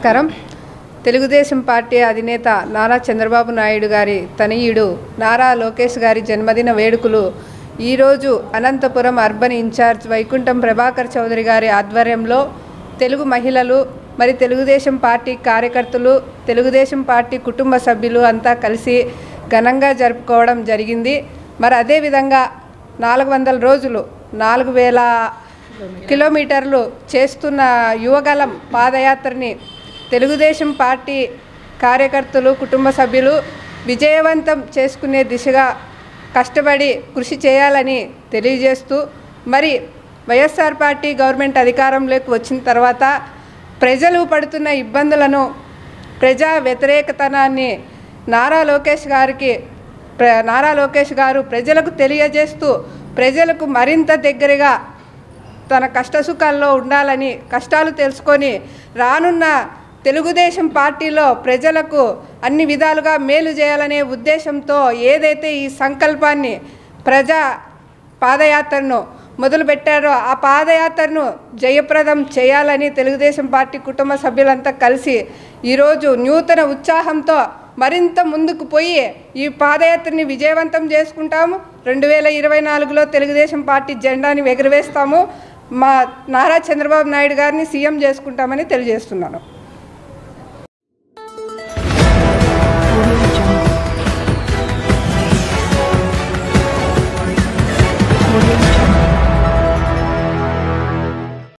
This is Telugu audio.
నమస్కారం తెలుగుదేశం పార్టీ అధినేత నారా చంద్రబాబు నాయుడు గారి తనయుడు నారా లోకేష్ గారి జన్మదిన వేడుకలు ఈరోజు అనంతపురం అర్బన్ ఇన్ఛార్జ్ వైకుంఠం ప్రభాకర్ చౌదరి గారి ఆధ్వర్యంలో తెలుగు మహిళలు మరి తెలుగుదేశం పార్టీ కార్యకర్తలు తెలుగుదేశం పార్టీ కుటుంబ సభ్యులు అంతా కలిసి ఘనంగా జరుపుకోవడం జరిగింది మరి అదేవిధంగా నాలుగు వందల రోజులు నాలుగు వేల కిలోమీటర్లు చేస్తున్న యువగలం పాదయాత్రని తెలుగుదేశం పార్టీ కార్యకర్తలు కుటుంబ సభ్యులు విజయవంతం చేసుకునే దిశగా కష్టపడి కృషి చేయాలని తెలియజేస్తూ మరి వైఎస్ఆర్ పార్టీ గవర్నమెంట్ అధికారంలోకి వచ్చిన తర్వాత ప్రజలు పడుతున్న ఇబ్బందులను ప్రజా వ్యతిరేకతనాన్ని నారా లోకేష్ గారికి ప్ర- నారా లోకేష్ గారు ప్రజలకు తెలియజేస్తూ ప్రజలకు మరింత దగ్గరగా తన కష్టసుఖాల్లో ఉండాలని కష్టాలు తెలుసుకొని రానున్న తెలుగుదేశం పార్టీలో ప్రజలకు అన్ని విధాలుగా మేలు చేయాలనే ఉద్దేశంతో ఏదైతే ఈ సంకల్పాన్ని ప్రజా పాదయాత్రను మొదలుపెట్టారో ఆ పాదయాత్రను జయప్రదం చేయాలని తెలుగుదేశం పార్టీ కుటుంబ సభ్యులంతా కలిసి ఈరోజు నూతన ఉత్సాహంతో మరింత ముందుకు పోయి ఈ పాదయాత్రని విజయవంతం చేసుకుంటాము రెండు వేల ఇరవై నాలుగులో తెలుగుదేశం పార్టీ జెండాని ఎగురవేస్తాము మా నారా చంద్రబాబు నాయుడు గారిని సీఎం చేసుకుంటామని తెలియజేస్తున్నాను